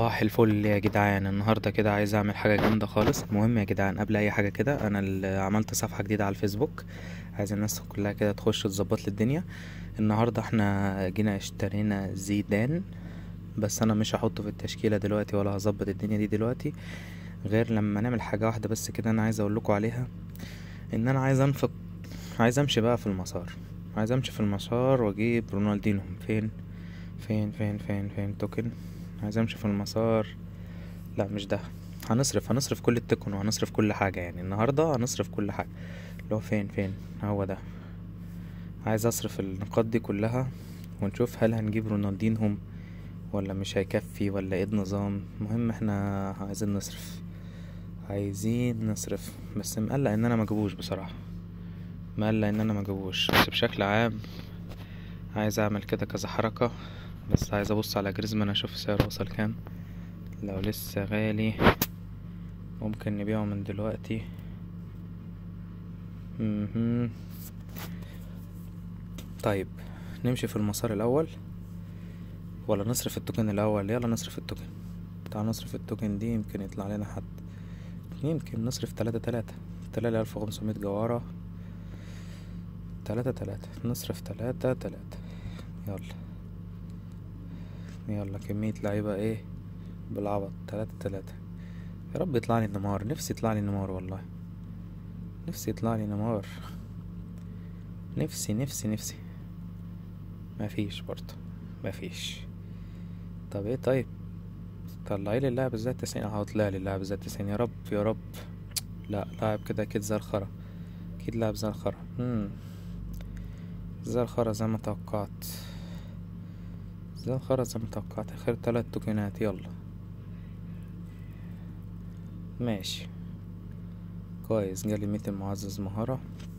صباح الفل يا جدعان النهارده كده عايز اعمل حاجه جامده خالص المهم يا جدعان قبل اي حاجه كده انا اللي عملت صفحه جديده على الفيسبوك عايز الناس كلها كده تخش تظبط لي الدنيا النهارده احنا جينا اشترينا زيدان بس انا مش هحطه في التشكيله دلوقتي ولا هظبط الدنيا دي دلوقتي غير لما نعمل حاجه واحده بس كده انا عايز اقول لكم عليها ان انا عايز انفق عايز امشي بقى في المسار عايز امشي في المسار واجيب رونالدينو فين فين فين فين فين توكن عايز امشي في المسار لا مش ده هنصرف هنصرف كل التكن وهنصرف كل حاجة يعني النهاردة هنصرف كل حاجة اللي هو فين فين هو ده عايز اصرف النقاط دي كلها ونشوف هل هنجيب رونالدينهم ولا مش هيكفي ولا ايه النظام المهم احنا عايزين نصرف عايزين نصرف بس مقلق ان انا مجيبوش بصراحة مقلق ان انا مجيبوش بس بشكل عام عايز اعمل كده كذا حركة بس عايز ابص على جريزمان اشوف سعره وصل كام لو لسه غالي ممكن نبيعه من دلوقتي مهم. طيب نمشي في المسار الاول ولا نصرف التوكن الاول يلا نصرف التوكن تعال نصرف التوكن دي يمكن يطلع لنا حد يمكن نصرف تلاتة تلاتة تلاتة ألف وخمسمية جوارة تلاتة تلاتة نصرف تلاتة تلاتة يلا يلا كمية لعيبة ايه بالعبط تلاتة تلاتة يا رب يطلع لي نيمار نفسي يطلع لي نيمار والله نفسي يطلع لي نيمار نفسي نفسي نفسي مفيش برضه مفيش طب ايه طيب طلعي لي اللاعب الذات تسعين اهو طلع لي اللاعب الذات تسعين يا رب يا رب لا لاعب كده اكيد زي الخرا اكيد لاعب زي الخرا مم. زي الخرا زي ما توقعت زي الخرا زي ما توقعت اخر تلات توكنات يلا ماشي كويس جالي ميتين معزز مهارة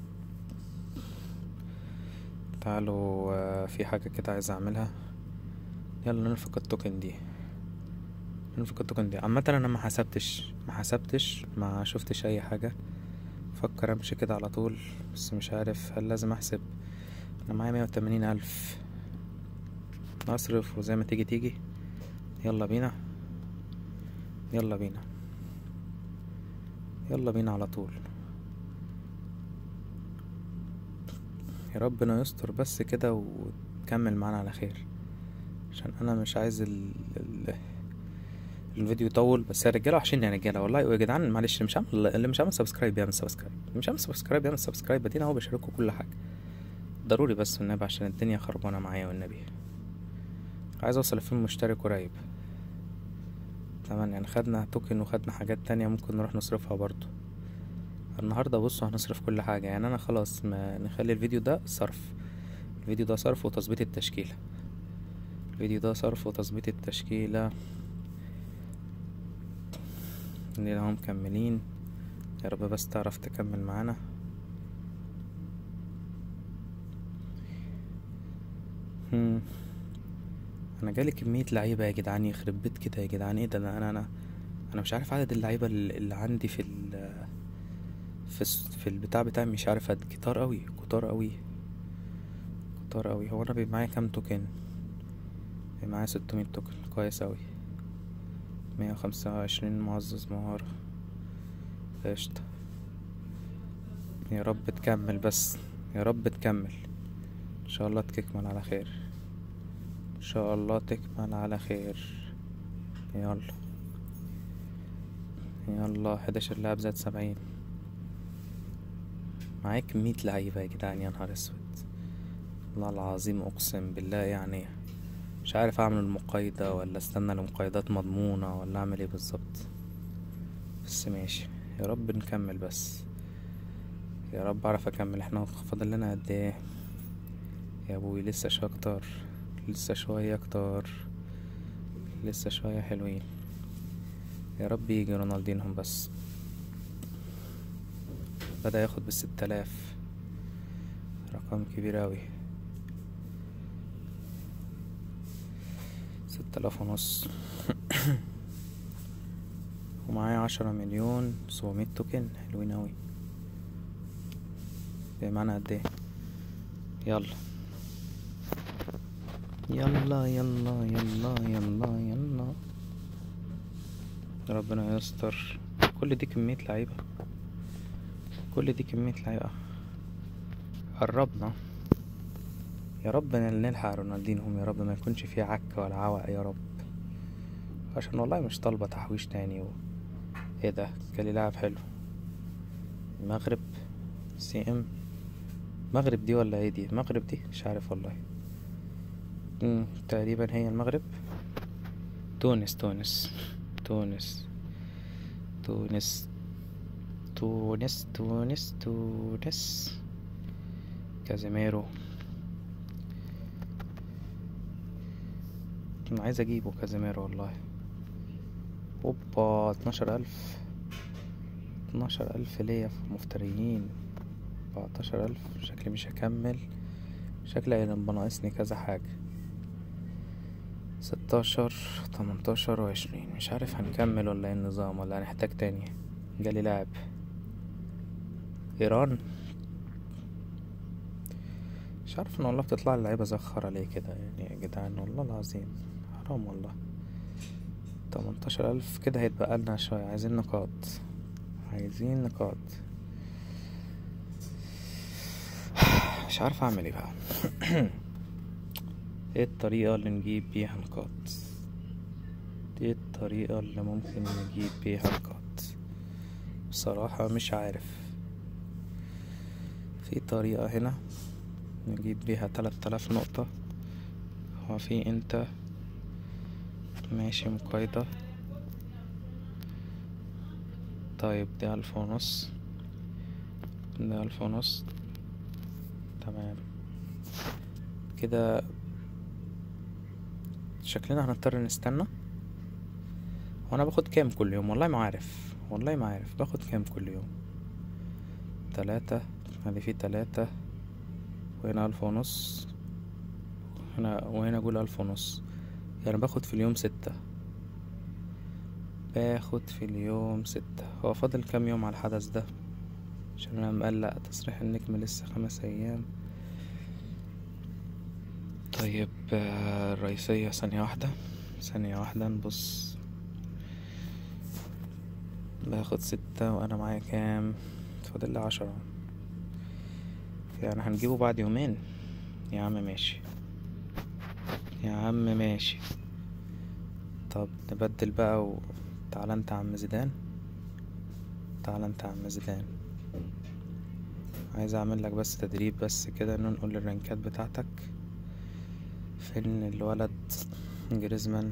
تعالوا آه، في حاجة كده عايز اعملها يلا ننفق التوكن دي ننفق التوكن دي عامة انا ما حسبتش ما حسبتش ما شفتش اي حاجة فكر امشي كده على طول بس مش عارف هل لازم احسب انا معايا مية وتمانين الف اصرف وزي ما تيجي تيجي يلا بينا يلا بينا يلا بينا على طول يا ربنا يستر بس كده وتكمل معانا على خير عشان انا مش عايز ال... ال... الفيديو يطول بس يا رجاله وحشين يا رجاله والله يا جدعان معلش اللي مش عامل اللي مش عامل سبسكرايب يعمل سبسكرايب اللي مش عامل سبسكرايب يعمل سبسكرايب بعدين اهو بشارككم كل حاجه ضروري بس والنبي عشان الدنيا خربانه معايا والنبي عايز اوصل لفين مشترك قريب تمام يعني خدنا توكن وخدنا حاجات تانية ممكن نروح نصرفها برضو النهاردة بصوا هنصرف كل حاجة يعني انا خلاص ما نخلي الفيديو ده صرف الفيديو ده صرف وتظبيط التشكيلة الفيديو ده صرف وتظبيط التشكيلة اللي هم مكملين يا رب بس تعرف تكمل معانا هم. انا جالي كميه لعيبه يا جدعان يخرب بيت كده يا جدعان ايه ده انا انا انا, أنا مش عارف عدد اللعيبه اللي اللي عندي في ال في الس- في البتاع بتاعي مش عارف قد كتار قوي كتار قوي كتار قوي هو انا بيبقى معايا كام توكن بيبقى معايا 600 توكن كويس قوي مية وخمسة وعشرين معزز مهارة قشطة يا رب تكمل بس يا رب تكمل ان شاء الله تكمل على خير ان شاء الله تكمل على خير يلا يلا حداشر لاعب زائد سبعين معايا كمية لعيبة يا جدعان يا نهار اسود والله العظيم اقسم بالله يعني مش عارف اعمل المقايضة ولا استنى لمقايضات مضمونة ولا اعمل ايه بالظبط بس ماشي يا رب نكمل بس يا رب اعرف اكمل احنا فاضل لنا قد ايه يا ابوي لسه شوية اكتر لسه شوية اكتر لسه شوية حلوين يا رب يجي رونالدينهم بس بدأ ياخد بالست آلاف رقم كبير أوي ست آلاف ونص ومعايا عشرة مليون سبعمية توكن حلوين أوي بمعنى قد ايه يلا يلا يلا يلا يلا يلا ربنا يستر كل دي كمية لعيبة كل دي كمية لعيبة قربنا يا رب نلحق رونالدينهم يا رب ما يكونش فيه عك ولا عوق يا رب عشان والله مش طالبة تحويش تاني و... ايه ده جالي لاعب حلو المغرب سي ام مغرب دي ولا ايه دي المغرب دي مش عارف والله مم. تقريبا هي المغرب تونس تونس تونس تونس تونس تونس تونس كازيميرو انا عايز اجيبه كازيميرو والله اوبا اتناشر الف اتناشر الف ليا في مفتريين اربعتاشر الف شكلي مش هكمل شكلي هيبقى ناقصني كذا حاجة ستاشر تمنتاشر وعشرين مش عارف هنكمل ولا ايه النظام ولا هنحتاج تاني جالي لاعب ايران مش عارف ان والله بتطلع اللعيبة زخرة ليه كده يعني يا جدعان والله العظيم حرام والله تمنتاشر ألف كده هيتبقى لنا شوية عايزين نقاط عايزين نقاط مش عارف اعمل ايه بقى ايه الطريقة اللي نجيب بيها نقاط ايه الطريقة اللي ممكن نجيب بيها نقاط بصراحة مش عارف في طريقة هنا نجيب بيها تلات آلاف نقطة هو في انت ماشي مقايضة طيب دي ألف ونص ده ألف ونص تمام كده شكلنا هنضطر نستنى وانا باخد كام كل يوم والله ما عارف والله ما عارف باخد كام كل يوم تلاتة ادي في تلاتة وهنا ألف ونص هنا وهنا قول ألف ونص يعني باخد في اليوم ستة باخد في اليوم ستة هو فاضل كام يوم على الحدث ده عشان انا مقلق تصريح النجم لسه خمس ايام طيب الرئيسية ثانية واحدة ثانية واحدة نبص باخد ستة وانا معايا كام فاضل لي عشرة يعني هنجيبه بعد يومين يا عم ماشي يا عم ماشي طب نبدل بقى و... تعال انت يا عم زيدان تعال انت يا عم زيدان عايز اعمل لك بس تدريب بس كده ننقل الرنكات بتاعتك فين الولد جريزمان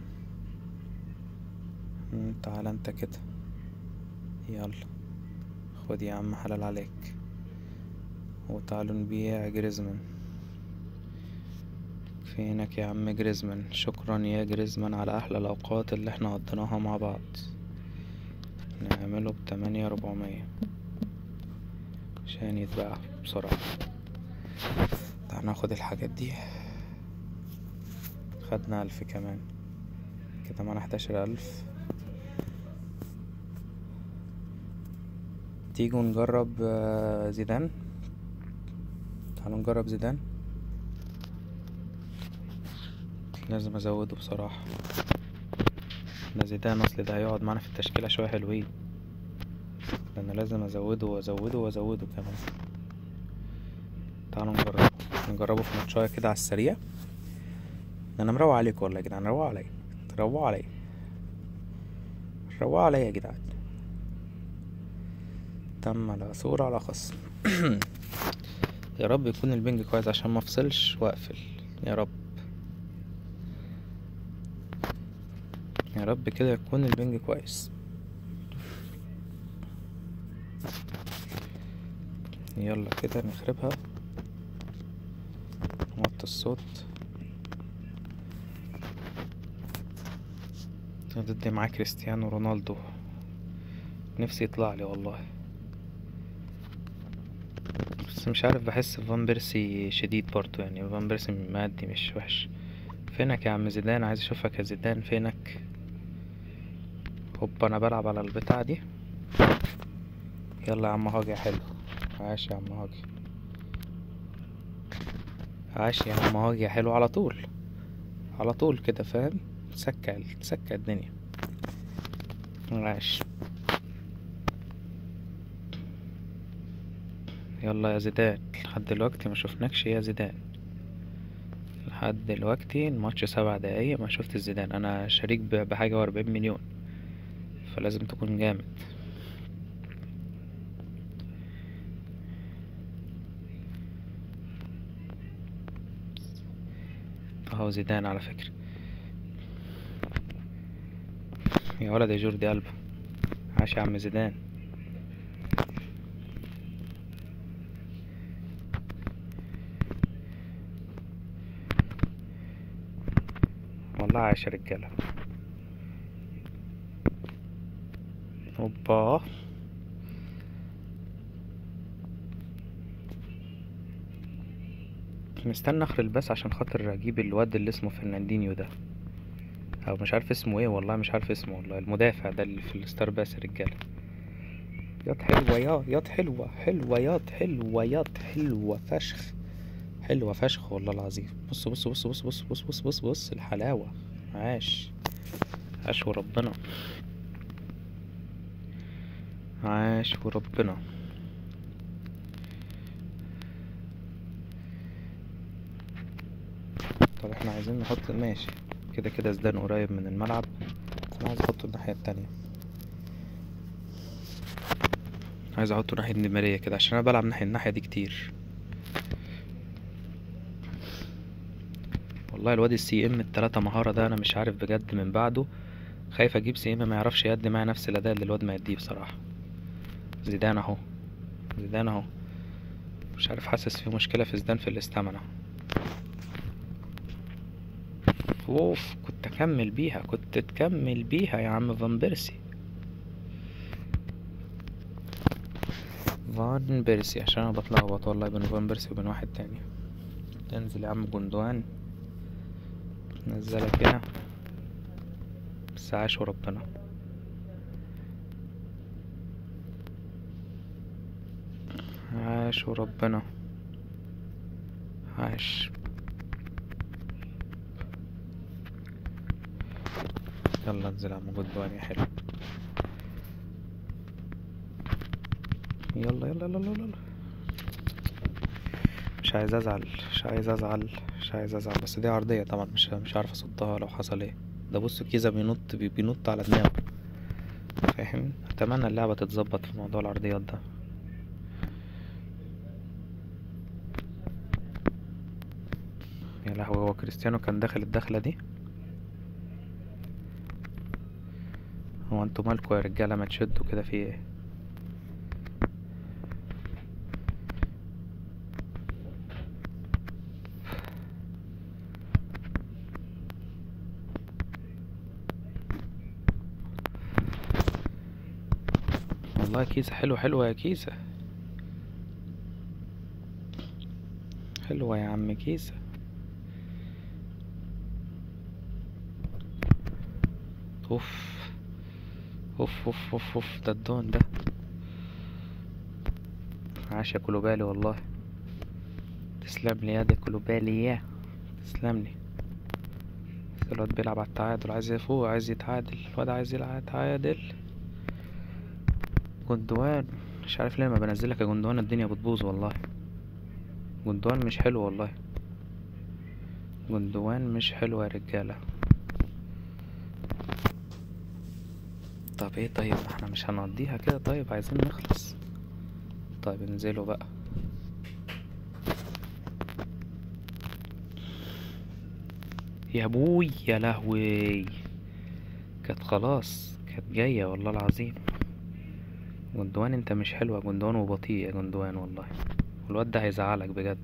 تعال انت كده يلا خد يا عم حلال عليك وتعالوا نبيع جريزمان فينك يا عم جريزمان شكرا يا جريزمان على احلى الاوقات اللي احنا قضيناها مع بعض نعمله بتمانية ربعمية عشان يتباع بسرعة تعال ناخد الحاجات دي خدنا ألف كمان كده معانا حداشر ألف تيجوا نجرب زيدان تعالوا نجرب زيدان لازم ازوده بصراحة ده زيدان اصل ده هيقعد معانا في التشكيلة شوية حلوين انا لازم ازوده وازوده وازوده كمان تعالوا نجربه نجربه في ماتشاية كده على السريع انا مروق عليكم والله يا جدعان روقوا عليا روقوا عليا روقوا عليا يا جدعان تم العثور على خصم يا رب يكون البنج كويس عشان ما افصلش واقفل يا رب يا رب كده يكون البنج كويس يلا كده نخربها نوطي الصوت ضد معاه كريستيانو رونالدو نفسي يطلع لي والله بس مش عارف بحس فان بيرسي شديد برضو يعني فان بيرسي مادي مش وحش فينك يا عم زيدان عايز اشوفك يا زيدان فينك هوبا انا بلعب على البتاع دي يلا يا عم هاجي حلو عاش يا عم هاجي عاش يا عم هاجي حلو على طول على طول كده فاهم سكع سكع الدنيا عاش يلا يا زيدان لحد دلوقتي ما شفناكش يا زيدان لحد دلوقتي الماتش سبع دقايق ما شفت زيدان انا شريك ب- بحاجة واربعين مليون فلازم تكون جامد اهو زيدان على فكرة يا ولد يا جوردي قلبه عاش يا عم زيدان والله عاش يا رجالة اوبا مستني اخر الباس عشان خاطر اجيب الواد اللي اسمه فرناندينيو ده او مش عارف اسمه ايه والله مش عارف اسمه والله المدافع ده اللي في الستار باس يا رجاله ياض حلوه يا ياض حلوه حلوه ياض حلوه ياض حلوه فشخ حلوه فشخ والله العظيم بص بص بص بص بص بص بص بص بص الحلاوه عاش عاش وربنا عاش وربنا طب احنا عايزين نحط ماشي كده كده زدان قريب من الملعب بس انا عايز احطه الناحية التانية عايز احطه ناحية دي ماريا كده عشان انا بلعب ناحية الناحية دي كتير والله الواد السي ام التلاتة مهارة ده انا مش عارف بجد من بعده خايف اجيب سي ام ما يعرفش يأدي معايا نفس الاداء اللي الواد ما يديه بصراحة زيدان اهو زيدان اهو مش عارف حاسس في مشكلة في زيدان في الاستامنة اوف كنت اكمل بيها كنت تكمل بيها يا عم فان بيرسي فان بيرسي عشان انا بتلخبط والله بين فان بيرسي وبين واحد تاني تنزل يا عم جندوان نزلك هنا بس عاش وربنا عاش وربنا عاش يلا انزل يا عم جدوان يا حلو يلا يلا يلا يلا يلا مش عايز ازعل مش عايز ازعل مش عايز ازعل بس دي عرضية طبعا مش مش عارف اصدها لو حصل ايه ده بص كيزا بينط بي- بينط على دماغه فاهم اتمنى اللعبة تتظبط في موضوع العرضيات ده يا لهوي هو كريستيانو كان داخل الدخلة دي هو انتوا مالكوا يا رجالة ما تشدوا كده في ايه والله كيسة حلوة حلوة يا كيسة حلوة يا عم كيسة اوف اوف اوف اوف اوف ده الدون ده عاش يا كلوبالي والله تسلم لي يا دي كلوبالي يا تسلم لي بس الواد بيلعب على التعادل عايز يفوق عايز يتعادل الواد عايز يلعب يتعادل جندوان مش عارف ليه ما بنزلك يا جندوان الدنيا بتبوظ والله جندوان مش حلو والله جندوان مش حلو يا رجاله طب ايه طيب ما احنا مش هنقضيها كده طيب عايزين نخلص طيب انزلوا بقى يا ابوي يا لهوي كانت خلاص كانت جاية والله العظيم جندوان انت مش حلو يا جندوان وبطيء يا جندوان والله والواد ده هيزعلك بجد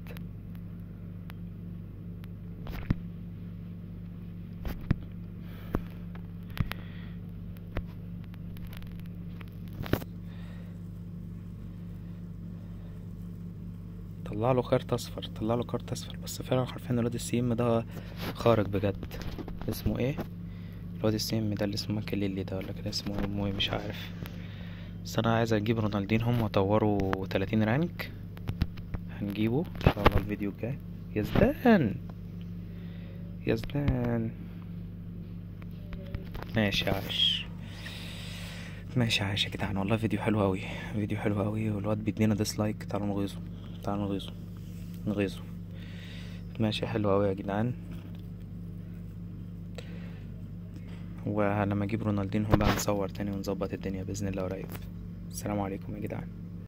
طلع له كارت اصفر طلع له كارت اصفر بس فعلا حرفيا الواد السيم ده خارق بجد اسمه ايه الواد السيم ده اللي اسمه ماكليلي ده ولا كده اسمه اسمه ايه مش عارف بس انا عايز اجيب رونالدينهم واطوره 30 رانك هنجيبه ان شاء الله الفيديو الجاي يزدان يزدان ماشي عاش ماشي عايش يا جدعان والله فيديو حلو اوي فيديو حلو اوي والواد بيدينا ديسلايك تعالوا نغيظه تعالوا نغيظه نغيظه ماشي حلو اوي يا جدعان ولما اجيب رونالدينهو بقى نصور تاني ونظبط الدنيا باذن الله قريب السلام عليكم يا جدعان